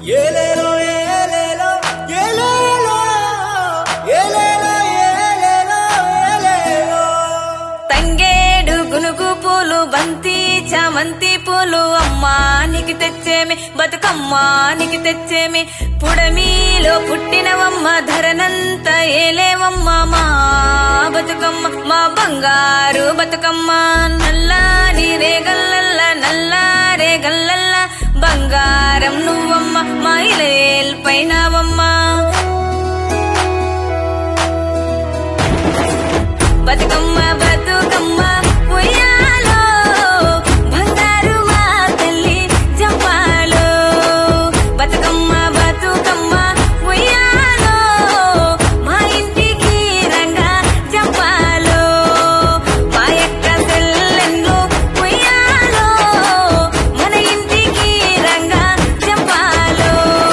ఏలేలో ఏలేలో ఏలేలో ఏలేలో ఏలేలో ఏలేలో తంగేడు గునుగు పూలు బంతి చామంతి పూలు అమ్మానికి తెచ్చేమి బతుకమ్మానికి తెచ్చేమి పుడమిలో పుట్టినవమ్మ ధరనంత ఏలేవమ్మ మా బతుకమ్మ మా బంగారు బతుకమ్మ నల్లారి రేగల్లల్ల నల్లారే గల్లల్ల బంగారం నువ్వమ్మ మా ఇలేల్ పైనవమ్మ బతుకమ్మ బతుకమ్మ ఉయ్యాలో బంగారు మా తల్లి జంపాలో బతుకమ్మ బతుకమ్మ ఉయ్యాలో మా ఇంటికి రంగా జంపాలో మా యొక్క సెల్లెన్లు ఉయ్యాలో మన ఇంటికి రంగా జంపాలో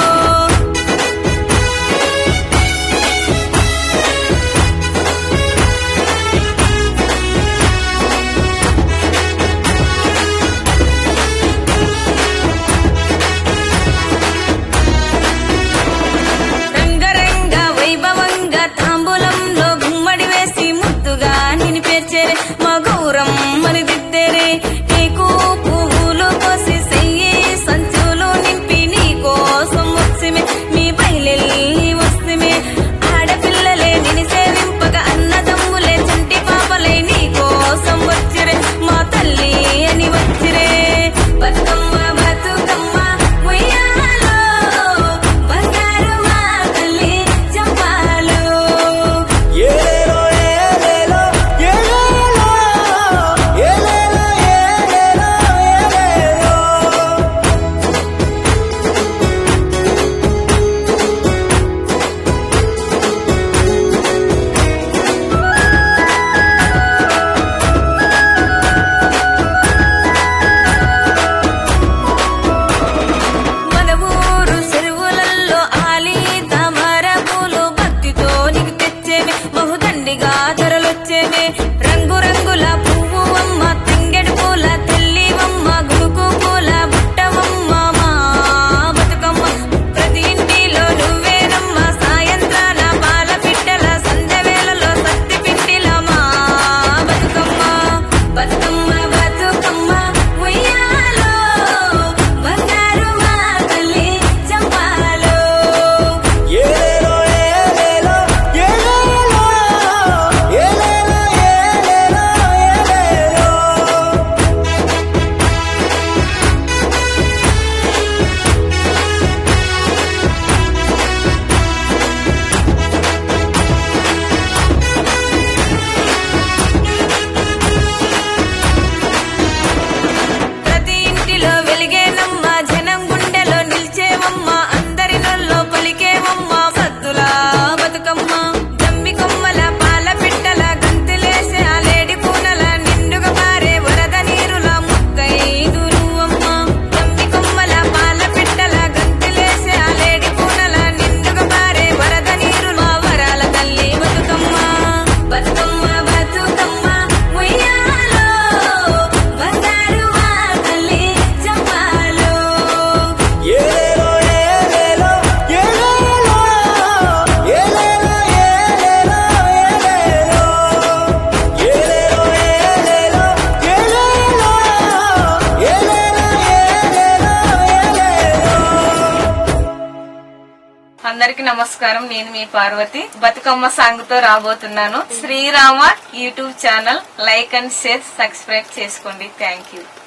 రంగరంగ వైభవంగా తాంబూలంలో గుమ్మడి వేసి ముద్దుగా నిని పేర్చేరే మా గౌరం మరి దిద్దేరే నీకు పువ్వులు కోసి సెయ్యి సంచులు నింపి నీ కోసం వచ్చిమే మీ బయలెల్లి వస్తుమే ఆడపిల్లలే నిని సేవింపగా అన్నదమ్ములే చంటి పాపలే నీ కోసం వచ్చిరే మా తల్లి అని వచ్చిరే బతుకమ్మ బతుకమ్మ ఉయ్యాలో బంగారు మా తల్లి చంపాలో ఏలేలో ఏలేలో ఏలేలో ఏలేలో ఏలేలో ఏలేలో మన ఊరు చెరువులలో ఆలి తామర పూలు భక్తితో నీకు తెచ్చేవి బహుదండిగా ధరలొచ్చేవి రంగు రంగుల పువ్వు అమ్మ తంగెడు పూల తెల్లివమ్మ గునుకు పూల బుట్టవమ్మ మా బతుకమ్మ ప్రతి ఇంటిలో నువ్వేనమ్మ సాయంత్రాల పాల పిట్టల సంధ్య వేళలో సత్తి పిండిల మా బతుకమ్మ బతుకమ్మ బతుకమ్మ ఉయ్యాలో బంగారు మా తల్లి చంపాలో ఏలేలో ఏలేలో ఏలేలో ఏలేలో ఏలేలో ఏలేలో ప్రతి ఇంటిలో వెలిగేనమ్మ జనం గుండెలో నిల్చేవమ్మ అందరి నొల్లో పలికేవమ్మ సద్దుల బతుకమ్మ జమ్మి కొమ్మల పాల పిట్టల గంతులేసే ఆ లేడి పూనల నిండుగా పారే వరద నీరుల ముక్కైదు నువ్వమ్మ జమ్మి కొమ్మల పాల పిట్టల గంతులేసే ఆ లేడి పూనల నిండుగా పారే వరద నీరుల వరాల తల్లి బతుకమ్మ బతుకమ్మ బతుకమ్మ ఉయ్యాలో బంగారు మా తల్లి చంపాలో ఏలేలో ఏలేలో ఏలేలో ఏలేలో ఏలేలో ఏలేలో ఏలేలో ఏలేలో ఏలేలో ఏలేలో అందరికి నమస్కారం నేను మీ పార్వతి బతుకమ్మ సాంగ్ తో రాబోతున్నాను Srirama YouTube channel like and share subscribe చేసుకోండి థ్యాంక్ యూ